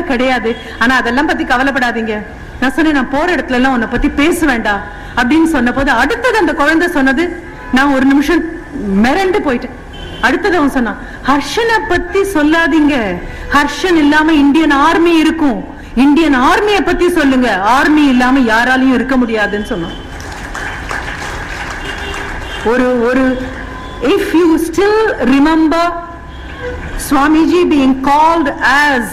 கிடையாது ஆனா அதெல்லாம் பத்தி கவலைப்படாதீங்க நான் சொன்னேன் நான் போற இடத்துல எல்லாம் உன்னை பத்தி பேச வேண்டாம் அப்படின்னு சொன்ன போது அடுத்தது அந்த குழந்தை சொன்னது நான் ஒரு நிமிஷம் மிரண்டு போயிட்டேன் அடுத்தது அவன் சொன்னான் ஹர்ஷனை பத்தி சொல்லாதீங்க ஹர்ஷன் இல்லாம இந்தியன் ஆர்மி இருக்கும் இந்தியன் ஆர்மியை பத்தி சொல்லுங்க ஆர்மி இல்லாம யாராலையும் இருக்க முடியாதுன்னு சொன்னான் ஒரு ஒரு if you still remember Swamiji being called as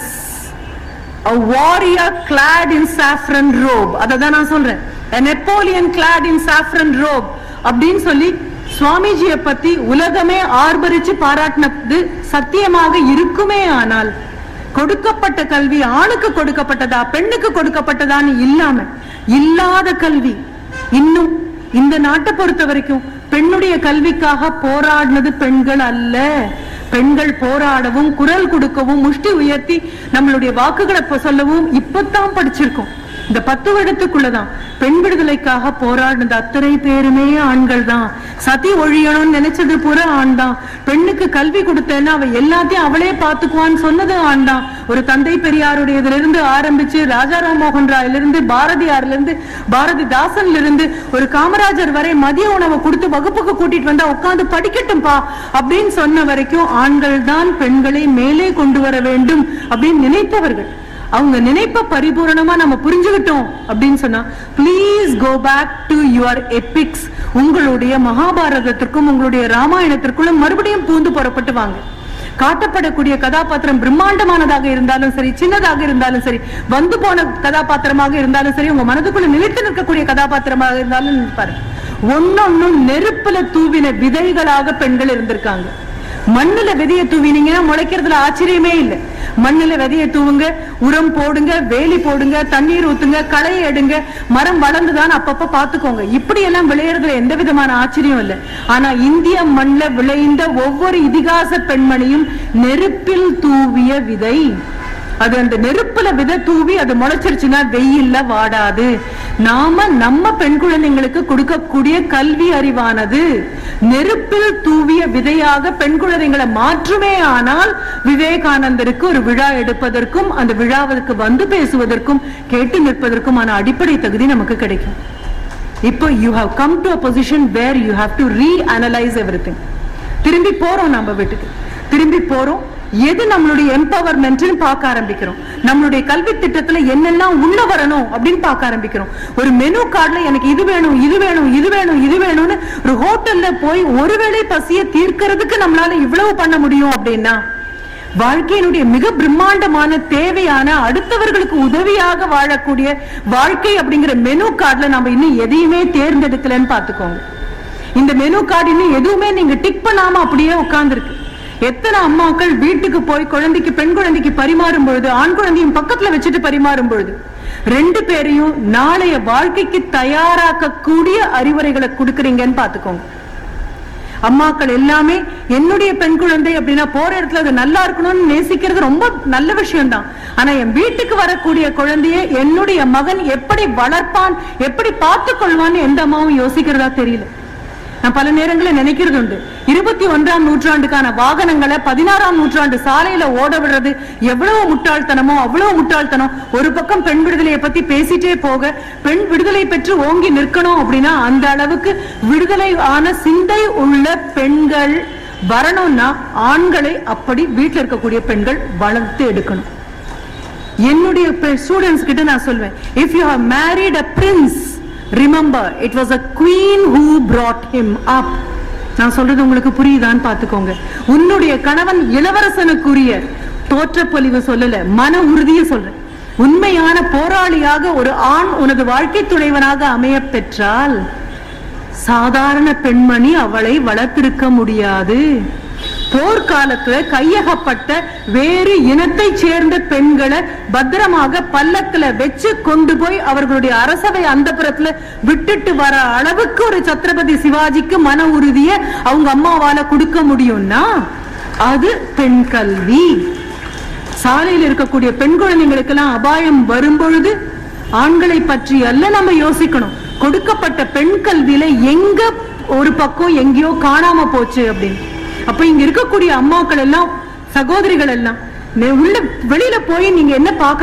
a warrior clad in saffron robe அதை தான் நான் சொல்றேன் a Napoleon clad in saffron robe அப்படின்னு சொல்லி சுவாமிஜியை பத்தி உலகமே ஆர்ப்பரிச்சு பாராட்டினது சத்தியமாக இருக்குமே ஆனால் கொடுக்கப்பட்ட கல்வி ஆணுக்கு கொடுக்கப்பட்டதா பெண்ணுக்கு கொடுக்கப்பட்டதான்னு இல்லாம இல்லாத கல்வி இன்னும் இந்த நாட்டை பொறுத்த வரைக்கும் பெண்ணுடைய கல்விக்காக போராடினது பெண்கள் அல்ல பெண்கள் போராடவும் குரல் கொடுக்கவும் முஷ்டி உயர்த்தி நம்மளுடைய வாக்குகளை இப்ப சொல்லவும் இப்பதான் படிச்சிருக்கோம் இந்த பத்து வருடத்துக்குள்ளதான் பெண் விடுதலைக்காக போராடினது அத்தனை பேருமே ஆண்கள் தான் சதி ஒழியணும்னு நினைச்சது பூரா ஆண் தான் பெண்ணுக்கு கல்வி கொடுத்தேன்னா அவ எல்லாத்தையும் அவளே பாத்துக்குவான்னு சொன்னது ஆண் தான் ஒரு தந்தை பெரியாருடையதுல இருந்து ஆரம்பிச்சு ராஜாராம் மோகன் ராயில இருந்து பாரதியார்ல இருந்து பாரதிதாசன்ல இருந்து ஒரு காமராஜர் வரை மதிய உணவை கொடுத்து வகுப்புக்கு கூட்டிட்டு வந்தா உட்கார்ந்து படிக்கட்டும்பா அப்படின்னு சொன்ன வரைக்கும் ஆண்கள் தான் பெண்களை மேலே கொண்டு வர வேண்டும் அப்படின்னு நினைத்தவர்கள் அவங்க நினைப்ப பரிபூரணமா நம்ம புரிஞ்சுக்கிட்டோம் அப்படின்னு சொன்னா please go back to your epics உங்களுடைய மகாபாரதத்திற்கும் உங்களுடைய ராமாயணத்திற்குள்ள மறுபடியும் பூந்து புறப்பட்டு வாங்க காட்டப்படக்கூடிய கதாபாத்திரம் பிரம்மாண்டமானதாக இருந்தாலும் சரி சின்னதாக இருந்தாலும் சரி வந்து போன கதாபாத்திரமாக இருந்தாலும் சரி உங்க மனதுக்குள்ள நிலைத்து நிற்கக்கூடிய கதாபாத்திரமாக இருந்தாலும் பாரு ஒன்னொன்னும் நெருப்புல தூவின விதைகளாக பெண்கள் இருந்திருக்காங்க மண்ணுல விதைய தூவினீங்கன்னா முளைக்கிறதுல ஆச்சரியமே இல்லை மண்ணுல விதைய தூவுங்க உரம் போடுங்க வேலி போடுங்க தண்ணீர் ஊத்துங்க களை எடுங்க மரம் வளர்ந்துதான் அப்பப்ப பாத்துக்கோங்க இப்படி எல்லாம் விளையறதுல எந்த விதமான ஆச்சரியம் இல்லை ஆனா இந்திய மண்ணுல விளைந்த ஒவ்வொரு இதிகாச பெண்மணியும் நெருப்பில் தூவிய விதை அது அந்த நெருப்புல விதை தூவி அது முளைச்சிருச்சுன்னா வெயில்ல வாடாது நாம நம்ம பெண் குழந்தைங்களுக்கு கொடுக்கக்கூடிய கல்வி அறிவானது நெருப்பில் தூவிய விதையாக பெண் குழந்தைங்களை மாற்றுமே ஆனால் விவேகானந்தருக்கு ஒரு விழா எடுப்பதற்கும் அந்த விழாவிற்கு வந்து பேசுவதற்கும் கேட்டு நிற்பதற்குமான அடிப்படை தகுதி நமக்கு கிடைக்கும் இப்போ you have come to a position where you have to reanalyse every திரும்பி போறோம் நம்ம வீட்டுக்கு திரும்பி போறோம் எது நம்மளுடைய எம்பவர்மெண்ட்னு பார்க்க ஆரம்பிக்கிறோம் நம்மளுடைய கல்வி திட்டத்துல என்னெல்லாம் உள்ள வரணும் அப்படின்னு பார்க்க ஆரம்பிக்கிறோம் ஒரு மெனு கார்டுல எனக்கு இது வேணும் இது வேணும் இது வேணும் இது வேணும்னு ஒரு ஹோட்டல்ல போய் ஒருவேளை பசிய தீர்க்கிறதுக்கு நம்மளால இவ்வளவு பண்ண முடியும் அப்படின்னா வாழ்க்கையினுடைய மிக பிரம்மாண்டமான தேவையான அடுத்தவர்களுக்கு உதவியாக வாழக்கூடிய வாழ்க்கை அப்படிங்கிற மெனு கார்டுல நம்ம இன்னும் எதையுமே தேர்ந்தெடுக்கலன்னு பாத்துக்கோங்க இந்த மெனு கார்டு இன்னும் எதுவுமே நீங்க டிக் பண்ணாம அப்படியே உட்கார்ந்துருக்கு எத்தனை அம்மாக்கள் வீட்டுக்கு போய் குழந்தைக்கு பெண் குழந்தைக்கு பரிமாறும் பொழுது ஆண் குழந்தையும் பக்கத்துல வச்சுட்டு பரிமாறும் பொழுது ரெண்டு பேரையும் நாளைய வாழ்க்கைக்கு தயாராக்கக்கூடிய அறிவுரைகளை கொடுக்குறீங்கன்னு பாத்துக்கோங்க அம்மாக்கள் எல்லாமே என்னுடைய பெண் குழந்தை அப்படின்னா போற இடத்துல அது நல்லா இருக்கணும்னு நேசிக்கிறது ரொம்ப நல்ல விஷயம் தான் ஆனா என் வீட்டுக்கு வரக்கூடிய குழந்தைய என்னுடைய மகன் எப்படி வளர்ப்பான் எப்படி பார்த்துக் கொள்வான்னு எந்த அம்மாவும் யோசிக்கிறதா தெரியல நான் பல நேரங்களில் நினைக்கிறது உண்டு இருபத்தி ஒன்றாம் நூற்றாண்டுக்கான வாகனங்களை பதினாறாம் நூற்றாண்டு சாலையில ஓட விடுறது எவ்வளவு முட்டாள்தனமோ அவ்வளவு முட்டாள்தனம் ஒரு பக்கம் பெண் விடுதலையை பத்தி பேசிட்டே போக பெண் விடுதலை பெற்று ஓங்கி நிற்கணும் அப்படின்னா அந்த அளவுக்கு விடுதலை ஆன சிந்தை உள்ள பெண்கள் வரணும்னா ஆண்களை அப்படி வீட்டில் இருக்கக்கூடிய பெண்கள் வளர்த்து எடுக்கணும் என்னுடைய ஸ்டூடெண்ட்ஸ் கிட்ட நான் சொல்வேன் if you have married a prince remember it was a queen who brought him up நான் சொல்றது உங்களுக்கு புரியுதான்னு பாத்துக்கோங்க உன்னுடைய கணவன் இளவரசனுக்குரிய தோற்றப்பொலிவு சொல்லல மன உறுதியை சொல்றேன் உண்மையான போராளியாக ஒரு ஆண் உனது வாழ்க்கை துணைவனாக அமைய பெற்றால் சாதாரண பெண்மணி அவளை வளர்த்திருக்க முடியாது போர்க்காலத்துல கையகப்பட்ட வேறு இனத்தை சேர்ந்த பெண்களை பத்திரமாக பல்லக்குல வச்சு கொண்டு போய் அவர்களுடைய அரசவை அந்தப்புறத்துல விட்டுட்டு வர அளவுக்கு ஒரு சத்ரபதி சிவாஜிக்கு மன உறுதிய அவங்க அம்மாவால கொடுக்க முடியும்னா அது பெண் கல்வி சாலையில் இருக்கக்கூடிய பெண் குழந்தைங்களுக்கெல்லாம் அபாயம் வரும்பொழுது ஆண்களை பற்றி அல்ல நம்ம யோசிக்கணும் கொடுக்கப்பட்ட பெண் கல்வியில எங்க ஒரு பக்கம் எங்கேயோ காணாம போச்சு அப்படின்னு அப்ப இங்க இருக்கக்கூடிய அம்மாக்கள் எல்லாம் சகோதரிகள் எல்லாம் நெ- உள்ள வெளியில போய் நீங்க என்ன பார்க்க